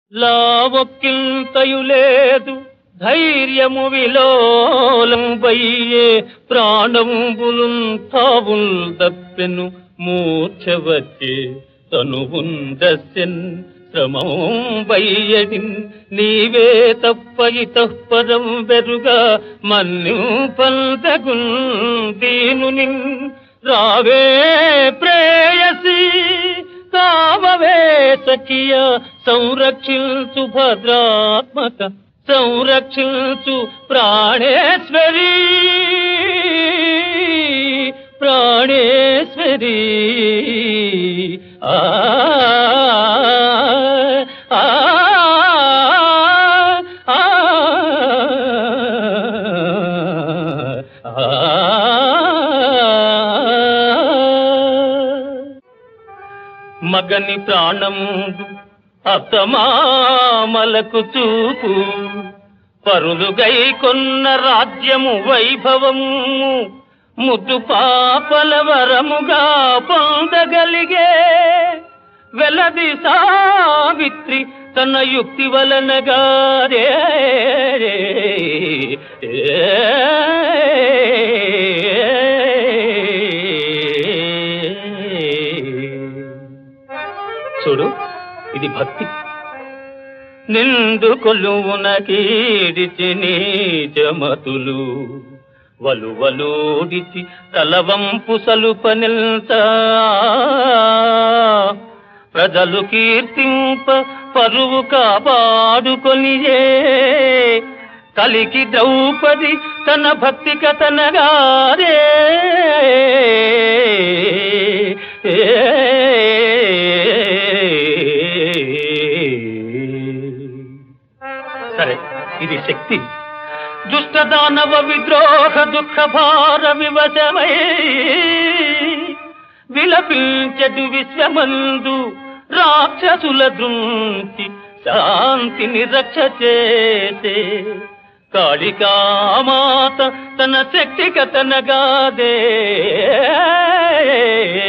లావొక్కింతయు లేదు ధైర్యము విలోలంబయ్యే ప్రాణంబులున్ తావుల్ దప్పెను మూర్ఛవచ్చే తనువుందస్యన్ శ్రమం బయ్యడిన్ నీవే తప్ప ఇతఃపరం బెరుగా మన్యు పంతగున్ దీనునిన్ రావే ప్రేయసి కావవే సఖియ సంరక్షించు భద్రాత్మక సంరక్షించు ప్రాణేశ్వరి ప్రాణేశ్వరి ఆ ఆ, ఆ, మగని ప్రాణముందు అత్తమామలకు చూపు పరులుగై కొన్న రాజ్యము వైభవము ముద్దు పాపల వరముగా పొందగలిగే వెలది సావిత్రి తన యుక్తి వలనగా రే చూడు ఇది భక్తి నిండు కొలువున కీడిచి నీచమతులు వలువలోడిచి తలవంపు సలుపనిల్త ప్రజలు కీర్తింప పరువు కాపాడుకొనియే కలికి ద్రౌపది తన భక్తి కథనగారే సరే ఇది శక్తి దుష్ట దానవ విద్రోహ దుఃఖ భార వివశమై విలపించడు విశ్వమందు రాక్షసుల దృంచి శాంతిని రక్ష చేసే కాళికామాత తన శక్తి కథనగాదే